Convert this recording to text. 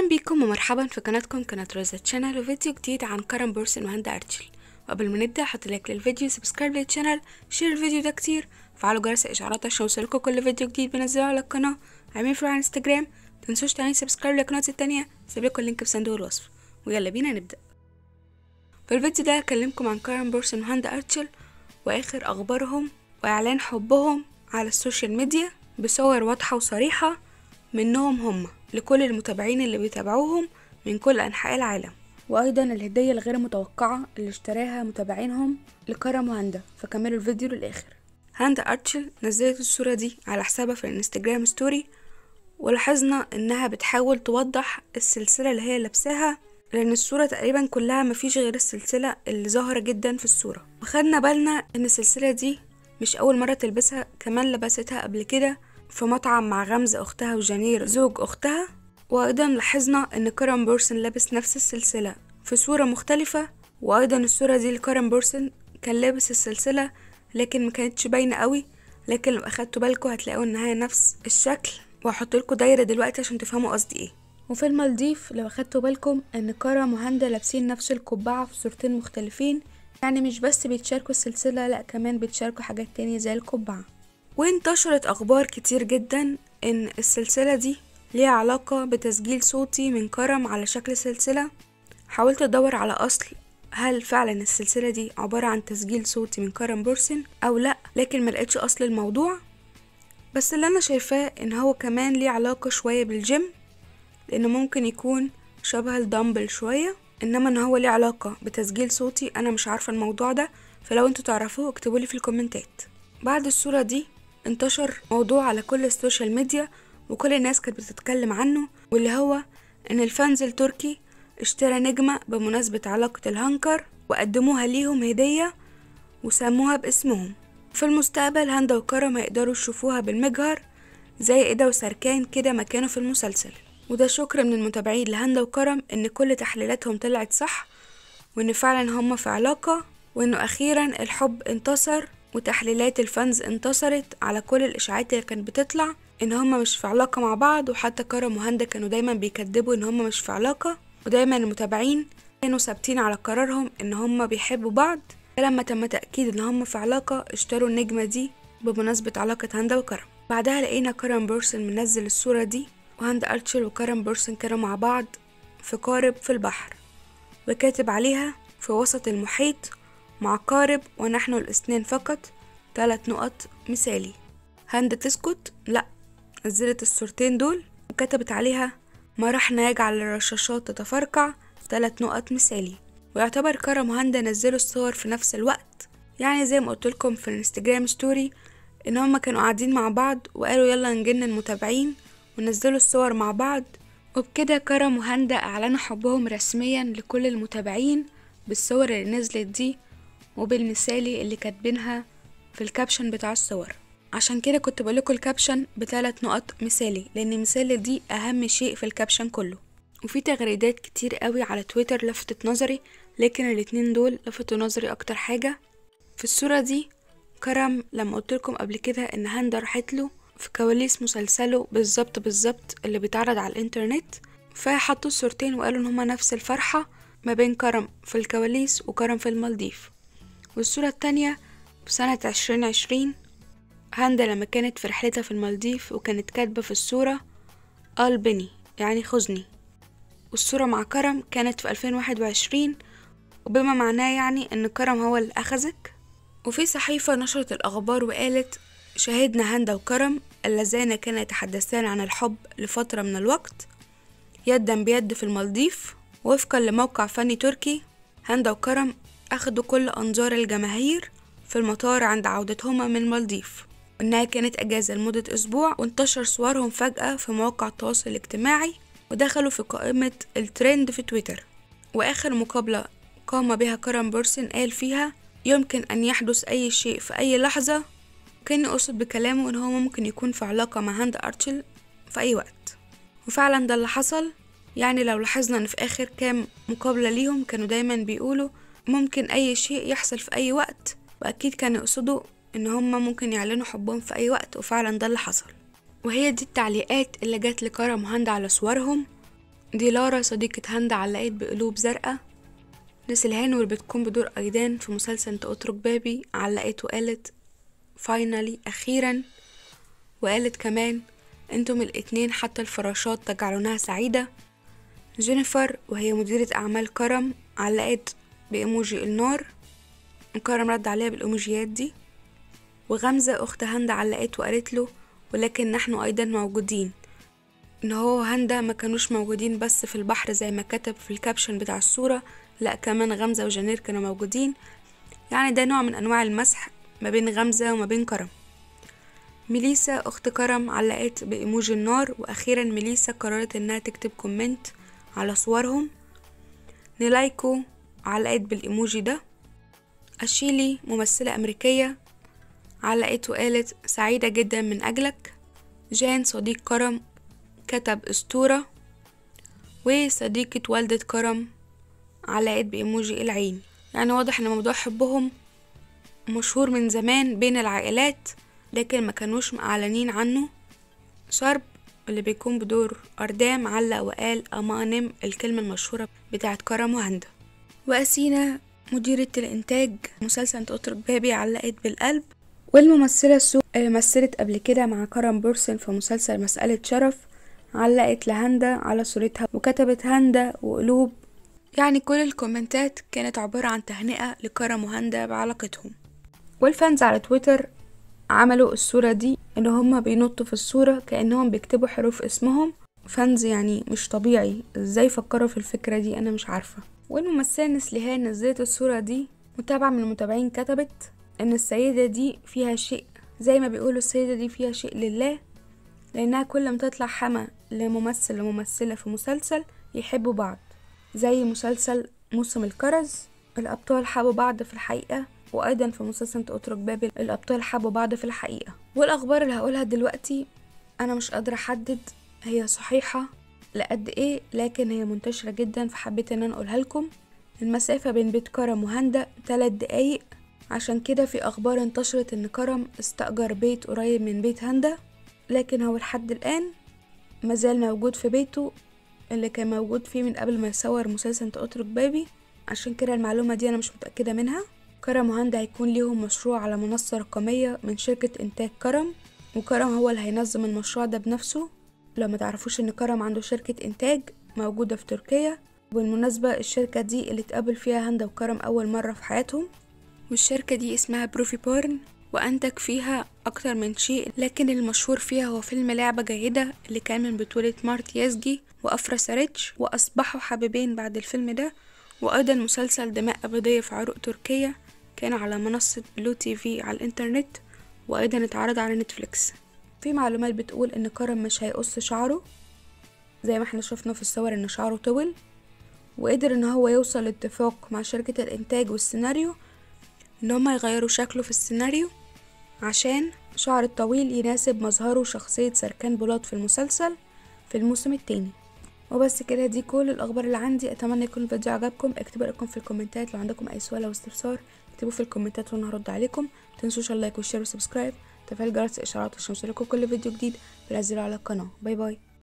اهلا بيكم ومرحبا في قناتكم قناة روزا تشانل وفيديو جديد عن كرم بورسن وهند ارتشل وقبل ما نبدا حط لايك للفيديو سبسكرايب للشانل شير الفيديو ده كتير فعلوا جرس الاشعارات عشان يوصلكوا كل فيديو جديد بنزله على القناه اعملوا فولو على انستجرام متنسوش تعملوا سبسكرايب للقناه التانية سيبلكوا اللينك في صندوق الوصف ويلا بينا نبدا في الفيديو ده هكلمكم عن كارن بورسن وهند ارتشل واخر اخبارهم واعلان حبهم على السوشيال ميديا بصور واضحه وصريحه منهم هم لكل المتابعين اللي بيتابعوهم من كل أنحاء العالم وأيضا الهدية الغير متوقعة اللي اشتراها متابعينهم لكرم وهاندا فكملوا الفيديو للآخر هاندا أرتشل نزلت الصورة دي على حسابها في الانستجرام ستوري ولاحظنا إنها بتحاول توضح السلسلة اللي هي لابساها لأن الصورة تقريبا كلها مفيش غير السلسلة اللي ظاهرة جدا في الصورة وخدنا بالنا إن السلسلة دي مش أول مرة تلبسها كمان لبستها قبل كده في مطعم مع غمزة أختها وجانير زوج أختها وأيضا لاحظنا إن كارن بورسن لابس نفس السلسلة في صورة مختلفة وأيضا الصورة دي لكارن بورسن كان لابس السلسلة لكن مكانتش باينة قوي لكن لو أخدتوا بالكوا هتلاقوا إنها نفس الشكل وهحط لكم دايرة دلوقتي عشان تفهموا قصدي ايه وفي المالديف لو أخدتوا بالكم إن كارم وهاندا لابسين نفس القبعة في صورتين مختلفين يعني مش بس بيتشاركوا السلسلة لأ كمان بيتشاركوا حاجات تانية زي القبعة وانتشرت أخبار كتير جدا إن السلسلة دي ليها علاقة بتسجيل صوتي من كرم على شكل سلسلة حاولت أدور على أصل هل فعلا السلسلة دي عبارة عن تسجيل صوتي من كرم بورسن أو لأ لكن ملقتش أصل الموضوع بس اللي أنا شايفاه إن هو كمان ليه علاقة شوية بالجيم لأنه ممكن يكون شبه الدمبل شوية إنما إن هو ليه علاقة بتسجيل صوتي أنا مش عارفة الموضوع ده فلو انتوا تعرفوه اكتبولي في الكومنتات بعد الصورة دي انتشر موضوع على كل السوشيال ميديا وكل الناس كانت بتتكلم عنه واللي هو ان الفانز التركي اشترى نجمة بمناسبة علاقة الهانكر وقدموها ليهم هدية وسموها باسمهم في المستقبل هاندا وكرم هيقدروا يشوفوها بالمجهر زي إيدا وسركان كده ما كانوا في المسلسل وده شكر من المتابعين لهاندا وكرم ان كل تحليلاتهم طلعت صح وان فعلا هما في علاقة وانه اخيرا الحب انتصر وتحليلات الفانز انتصرت على كل الاشاعات اللي كانت بتطلع ان هما مش في علاقة مع بعض وحتى كرم وهاندا كانوا دايما بيكذبوا ان هما مش في علاقة ودايما المتابعين كانوا ثابتين على قرارهم ان هما بيحبوا بعض فلما تم تأكيد ان هما في علاقة اشتروا النجمة دي بمناسبة علاقة هاندا وكرم بعدها لقينا كرم بورسن منزل الصورة دي وهاندا أرتشل وكرم بورسن كانوا مع بعض في قارب في البحر وكاتب عليها في وسط المحيط مع قارب ونحن الاثنين فقط ثلاث نقط مثالي هند تسكت لا نزلت الصورتين دول وكتبت عليها ما راح يجعل الرشاشات تتفرقع ثلاث نقط مثالي ويعتبر كرم وهند نزلوا الصور في نفس الوقت يعني زي ما قلت لكم في الانستجرام ستوري ان هما كانوا قاعدين مع بعض وقالوا يلا نجن المتابعين ونزلوا الصور مع بعض وبكده كرم وهندا اعلنوا حبهم رسميا لكل المتابعين بالصور اللي نزلت دي وبالمثالي اللي كاتبينها في الكابشن بتاع الصور عشان كده كنت بقولكوا الكابشن بثلاث نقط مثالي لان مثالي دي اهم شيء في الكابشن كله وفي تغريدات كتير قوي على تويتر لفتت نظري لكن الاتنين دول لفتوا نظري اكتر حاجة في الصورة دي كرم لما قلتلكم قبل كده ان هاندا راحت له في كواليس مسلسله بالظبط بالظبط اللي بيتعرض على الانترنت فحطوا الصورتين وقالوا ان هما نفس الفرحة ما بين كرم في الكواليس وكرم في المالديف والصورة التانية بسنة عشرين عشرين هاندا لما كانت في رحلتها في المالديف وكانت كاتبة في الصورة قلبني يعني خزني والصورة مع كرم كانت في ألفين واحد وعشرين وبما معناه يعني إن كرم هو اللي أخذك وفي صحيفة نشرت الأخبار وقالت شاهدنا هاندا وكرم اللذان كانا يتحدثان عن الحب لفترة من الوقت يدا بيد في المالديف وفقا لموقع فني تركي هاندا وكرم أخدوا كل أنظار الجماهير في المطار عند عودتهما من المالديف إنها كانت أجازة لمدة أسبوع وانتشر صورهم فجأة في مواقع التواصل الاجتماعي ودخلوا في قائمة الترند في تويتر وآخر مقابلة قام بها كرم بورسن قال فيها يمكن أن يحدث أي شيء في أي لحظة كان يقصد بكلامه إن هو ممكن يكون في علاقة مع هاند أرتشل في أي وقت وفعلا ده اللي حصل يعني لو لاحظنا إن في آخر كام مقابلة ليهم كانوا دايما بيقولوا ممكن أي شيء يحصل في أي وقت وأكيد كانوا يقصدوا إن هما ممكن يعلنوا حبهم في أي وقت وفعلا ده اللي حصل وهي دي التعليقات اللي جات لكرم وهند على صورهم دي لارا صديقة هند علقت بقلوب زرقاء نسلهان واللي بتكون بدور أيدان في مسلسل انت اترك بابي علقت وقالت فاينالي أخيرا وقالت كمان انتم الاتنين حتى الفراشات تجعلونها سعيدة جينيفر وهي مديرة أعمال كرم علقت بإيموجي النار كرم رد عليها بالإيموجيات دي وغمزة أخت هند علقت وقالت له ولكن نحن أيضا موجودين إن هو هندا ما كانوش موجودين بس في البحر زي ما كتب في الكابشن بتاع الصورة لأ كمان غمزة وجنير كانوا موجودين يعني ده نوع من أنواع المسح ما بين غمزة وما بين كرم ميليسا أخت كرم علقت بإيموجي النار وأخيرا ميليسا قررت إنها تكتب كومنت على صورهم نيلايكو علقت بالإيموجي ده أشيلي ممثلة أمريكية علقت وقالت سعيدة جدا من أجلك جان صديق كرم كتب أسطورة وصديقة والدة كرم علقت بإيموجي العين يعني واضح إن موضوع حبهم مشهور من زمان بين العائلات لكن ما كانوش معلنين عنه شرب اللي بيكون بدور أردام علق وقال أمانم الكلمة المشهورة بتاعت كرم وهندا وأسينا مديرة الإنتاج مسلسل أنت أترك بابي علقت بالقلب والممثلة سو اللي مثلت قبل كده مع كرم بورسن في مسلسل مسألة شرف علقت لهندا على صورتها وكتبت هندا وقلوب يعني كل الكومنتات كانت عبارة عن تهنئة لكرم وهندا بعلاقتهم والفانز على تويتر عملوا الصورة دي ان هما بينطوا في الصورة كأنهم بيكتبوا حروف اسمهم فانز يعني مش طبيعي ازاي فكروا في الفكرة دي انا مش عارفة والممثلة نسليهان نزلت الصورة دي متابعة من المتابعين كتبت ان السيدة دي فيها شيء زي ما بيقولوا السيدة دي فيها شيء لله لانها كل ما تطلع حما لممثل وممثلة في مسلسل يحبوا بعض زي مسلسل موسم الكرز الابطال حبوا بعض في الحقيقة وايضا في مسلسل اترك بابل الابطال حبوا بعض في الحقيقة والاخبار اللي هقولها دلوقتي انا مش قادرة احدد هي صحيحة لقد ايه لكن هي منتشرة جدا فحبيت ان انا اقولها لكم المسافة بين بيت كرم وهندا تلات دقايق عشان كده في اخبار انتشرت ان كرم استأجر بيت قريب من بيت هندا لكن هو لحد الان مازال موجود في بيته اللي كان موجود فيه من قبل ما يصور مسلسل اترك بابي عشان كده المعلومة دي انا مش متأكدة منها كرم وهند هيكون ليهم مشروع على منصة رقمية من شركة إنتاج كرم وكرم هو اللي هينظم المشروع ده بنفسه لو ما تعرفوش إن كرم عنده شركة إنتاج موجودة في تركيا بالمناسبة الشركة دي اللي اتقابل فيها هند وكرم أول مرة في حياتهم والشركة دي اسمها بروفي بورن وأنتج فيها أكتر من شيء لكن المشهور فيها هو فيلم لعبة جيدة اللي كان من بطولة مارت يازجي وأفرا ساريتش وأصبحوا حبيبين بعد الفيلم ده وأيضا مسلسل دماء أبدية في عروق تركيا كان على منصة بلو تي في على الإنترنت وأيضا اتعرض على نتفليكس في معلومات بتقول إن كرم مش هيقص شعره زي ما احنا شفنا في الصور إن شعره طول وقدر إن هو يوصل لاتفاق مع شركة الإنتاج والسيناريو إن هما يغيروا شكله في السيناريو عشان شعر الطويل يناسب مظهره وشخصية سركان بولات في المسلسل في الموسم التاني وبس كده دي كل الأخبار اللي عندي أتمنى يكون الفيديو عجبكم اكتبوا رأيكم في الكومنتات لو عندكم أي سؤال أو استفسار اكتبوا في الكومنتات وانا هرد عليكم متنسوش اللايك والشير والسبسكرايب تفعيل جرس الإشعارات عشان يوصلكوا كل فيديو جديد بنزله على القناة باي باي